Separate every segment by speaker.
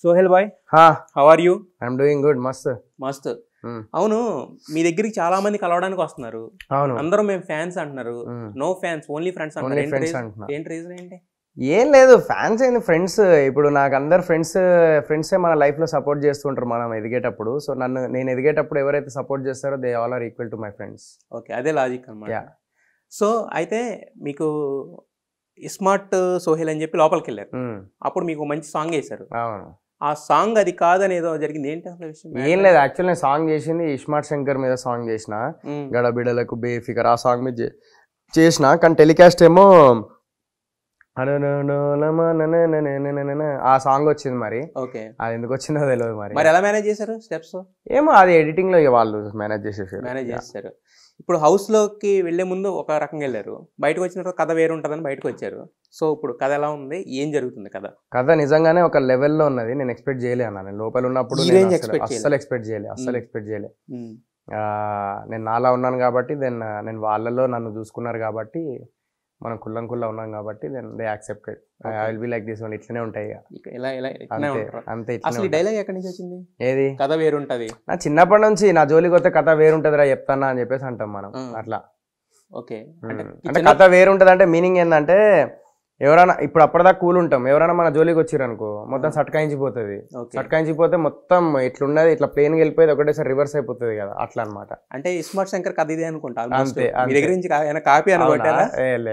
Speaker 1: సోహెల్ బాయ్
Speaker 2: హా
Speaker 1: how are you
Speaker 2: I'm doing good మస్త్
Speaker 1: మస్త్
Speaker 2: Hmm.
Speaker 1: అవును మీ దగ్గరికి చాలా మంది కలవడానికి వస్తున్నారు
Speaker 2: అవును
Speaker 1: అందరూ మేము ఫ్యాన్స్ అంటున్నారు
Speaker 2: Hmm.
Speaker 1: No fans only friends
Speaker 2: Only
Speaker 1: అంటున్నారు ఏంటి
Speaker 2: friends
Speaker 1: reason?
Speaker 2: అంటున్నా.
Speaker 1: ఏంటి రీజన్ ఏంటి
Speaker 2: ఏం లేదు ఫ్యాన్స్ ఏంది ఫ్రెండ్స్ ఇప్పుడు నాకు అందరు ఫ్రెండ్స్ ఫ్రెండ్సే మన లైఫ్లో సపోర్ట్ చేస్తుంటారు మనం ఎదిగేటప్పుడు సో నన్ను నేను ఎదిగేటప్పుడు ఎవరైతే సపోర్ట్ చేస్తారో they all are equal to my friends
Speaker 1: okay అదే లాజిక్ అన్నమాట
Speaker 2: Yeah.
Speaker 1: సో అయితే మీకు స్మార్ట్ సోహెల్ అని చెప్పి లోపలికి వెళ్ళారు అప్పుడు మీకు మంచి సాంగ్ వేశారు
Speaker 2: అవును
Speaker 1: ఆ సాంగ్ అది కాదని ఏదో జరిగింది ఏంటి అసలు విషయం
Speaker 2: ఏం లేదు యాక్చువల్ నేను సాంగ్ చేసింది ఇస్మార్ట్ శంకర్ మీద సాంగ్ చేసిన
Speaker 1: Hmm.
Speaker 2: గడబిడలకు బేఫికర్ ఆ సాంగ్ మీద చే- చేసిన కానీ టెలికాస్ట్ ఏమో అననననననననననన ఆ సాంగ్ వచ్చింది మరి
Speaker 1: ఓకే
Speaker 2: అది ఎందుకు వచ్చిందో తెలియదు మరి
Speaker 1: మరి ఎలా మేనేజ్ చేశారు స్టెప్స్
Speaker 2: ఏమో అది ఎడిటింగ్ లో ఇక వాళ్ళు మేనేజ్ చేసేసారు
Speaker 1: మేనేజ్ చేస్తారు ఇప్పుడు హౌస్ లోకి వెళ్లే ముందు ఒక రకంగా వెళ్ళారు బయటకు వచ్చిన తర్వాత కథ వేరు ఉంటుందని బయటకు వచ్చారు సో ఇప్పుడు కథ ఎలా ఉంది ఏం జరుగుతుంది కథ
Speaker 2: కథ నిజంగానే ఒక లెవెల్లో ఉన్నది నేను ఎక్స్పెక్ట్ చేయలే అన్న నేను లోపల ఉన్నప్పుడు
Speaker 1: ఈ
Speaker 2: నేను
Speaker 1: range
Speaker 2: అస్సలు-
Speaker 1: expect చేయలే.
Speaker 2: అస్సలు ఎక్స్పెక్ట్ చేయలే అస్సలు
Speaker 1: Hmm.
Speaker 2: ఎక్స్పెక్ట్ చేయలే
Speaker 1: ఉమ్.
Speaker 2: ఆ, నేను నాలా ఉన్నాను కాబట్టి దెన్ నేను వాళ్ళలో నన్ను చూసుకున్నారు కాబట్టి మనం కుల్లం కుల్లా ఉన్నాం కాబట్టి then they accepted I
Speaker 1: Okay.
Speaker 2: Will be like this one ఇట్లనే ఉంటాయి ఇక.
Speaker 1: ఇక ఇలా ఇలా ఇట్లనే
Speaker 2: అంతే
Speaker 1: ఉంటారు
Speaker 2: అంతే
Speaker 1: అసలు
Speaker 2: ఇట్లనే
Speaker 1: ఈ
Speaker 2: ఉంటాయి.
Speaker 1: డైలాగ్ ఎక్కడి నుంచి వచ్చింది
Speaker 2: ఏది
Speaker 1: కథ వేరుంటది
Speaker 2: నా చిన్నప్పటి నుంచి నా జోలికి వస్తే కథ వేరుంటదిరా చెప్తానా అని చెప్పేసి అంటాం మనం
Speaker 1: Hmm.
Speaker 2: అట్లా
Speaker 1: ఓకే
Speaker 2: Hmm.
Speaker 1: అంటే
Speaker 2: అంటే
Speaker 1: చిన్న-
Speaker 2: కథ వేరుంటది అంటే మీనింగ్ ఏంటంటే ఎవరైనా ఇప్పుడు అప్పటిదాకా కూల్ ఉంటాం ఎవరైనా మన జోలికి వచ్చిర్రు అనుకో మొత్తం
Speaker 1: Hmm.
Speaker 2: సట్కాయించిపోతుంది
Speaker 1: ఓకే
Speaker 2: సట్కాయించిపోతే మొత్తం ఇట్లున్నది ఇట్లా ప్లేన్ వెళ్ళిపోయేది ఒకటేసారి రివర్స్ అయిపోతుంది కదా అట్లా అనమాట
Speaker 1: అంటే ఇస్మార్ట్ శంకర్ కథ ఇదే అనుకుంటా almost.
Speaker 2: అంతే,
Speaker 1: మీ
Speaker 2: అంతే.
Speaker 1: దగ్గర నుంచి కా- ఏమైనా కాపీ అనుకుంటారా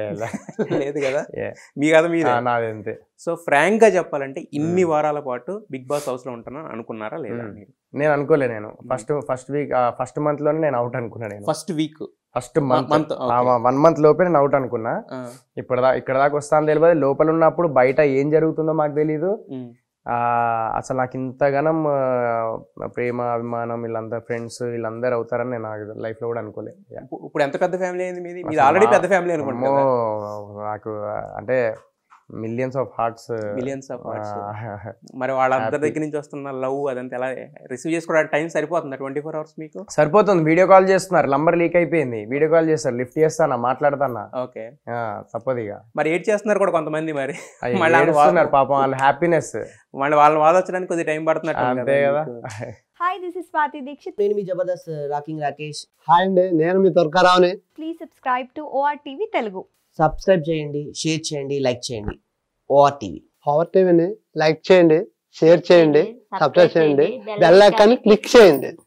Speaker 1: లేదు కదా
Speaker 2: Yeah.
Speaker 1: మీ కథ మీదే
Speaker 2: నాది అంతే
Speaker 1: సో ఫ్రాంక్ గా చెప్పాలంటే ఇన్ని వారాల పాటు బిగ్ బాస్ హౌస్ లో ఉంటాను అనుకున్నారా లేదా
Speaker 2: Hmm.
Speaker 1: మీరు
Speaker 2: నేను అనుకోలే నేను first first week first month లోనే నేను అవుట్ అనుకున్నా నేను
Speaker 1: first week
Speaker 2: first month
Speaker 1: month, okay.
Speaker 2: One month లోపే నేను అవుట్ అనుకున్నా ఇప్పుడు దా ఇక్కడ దాకా వస్తాను తెలియదు లోపల ఉన్నప్పుడు బయట ఏం జరుగుతుందో మాకు తెలీదు ఆ, అసలు నాకు ఇంతగానం ఆ, ప్రేమ అభిమానం వీళ్ళంతా ఫ్రెండ్స్ వీళ్ళందరూ అవుతారని నేను లైఫ్ లో కూడా అనుకోలే Yeah.
Speaker 1: ఇప్పుడు ఎంత పెద్ద ఫ్యామిలీ అయింది మీది మీది
Speaker 2: అసలు
Speaker 1: ఆల్రెడీ
Speaker 2: మా-
Speaker 1: పెద్ద ఫ్యామిలీ అనుకుంటా
Speaker 2: అమ్మో, నాకు అంటే millions of hearts
Speaker 1: millions of మరి వాళ్ళందరి
Speaker 2: Happy.
Speaker 1: దగ్గర నుంచి వస్తున్న లవ్ అదంతా ఎలా రిసీవ్ చేసుకోవడానికి టైం సరిపోతుందా ట్వంటీ ఫోర్ అవర్స్ మీకు
Speaker 2: సరిపోతుంది వీడియో కాల్ చేస్తున్నారు నంబర్ లీక్ అయిపోయింది వీడియో కాల్ చేస్తారు లిఫ్ట్ చేస్తానా మాట్లాడతానా
Speaker 1: ఓకే
Speaker 2: ఆ, తప్పదు ఇక
Speaker 1: మరి ఏడ్ చేస్తున్నారు కూడా కొంతమంది మరి
Speaker 2: అయ్యి
Speaker 1: మళ్ళీ వాళ్ళు
Speaker 2: ఏడుస్తున్నారు పాపం వాళ్ళ హ్యాపీనెస్
Speaker 1: మళ్ళీ వాళ్ళని వాదొచ్చడానికి కొద్దిగా టైం పడుతున్నట్టు
Speaker 2: అంతే కదా
Speaker 3: Hi, this is Swati Dikshit.
Speaker 4: నేను మీ జబర్దస్త్ రాకింగ్ రాకేష్
Speaker 5: హాయ్ అండి నేను మీ త్వరకరావుని
Speaker 3: Please subscribe to ORTV Telugu.
Speaker 4: Subscribe చేయండి షేర్ చేయండి లైక్ చేయండి ఓఆర్ టీవీ
Speaker 5: పవర్ టీవీని లైక్ చేయండి షేర్ చేయండి సబ్స్క్రైబ్ చేయండి బెల్ ఐకాన్ క్లిక్ చేయండి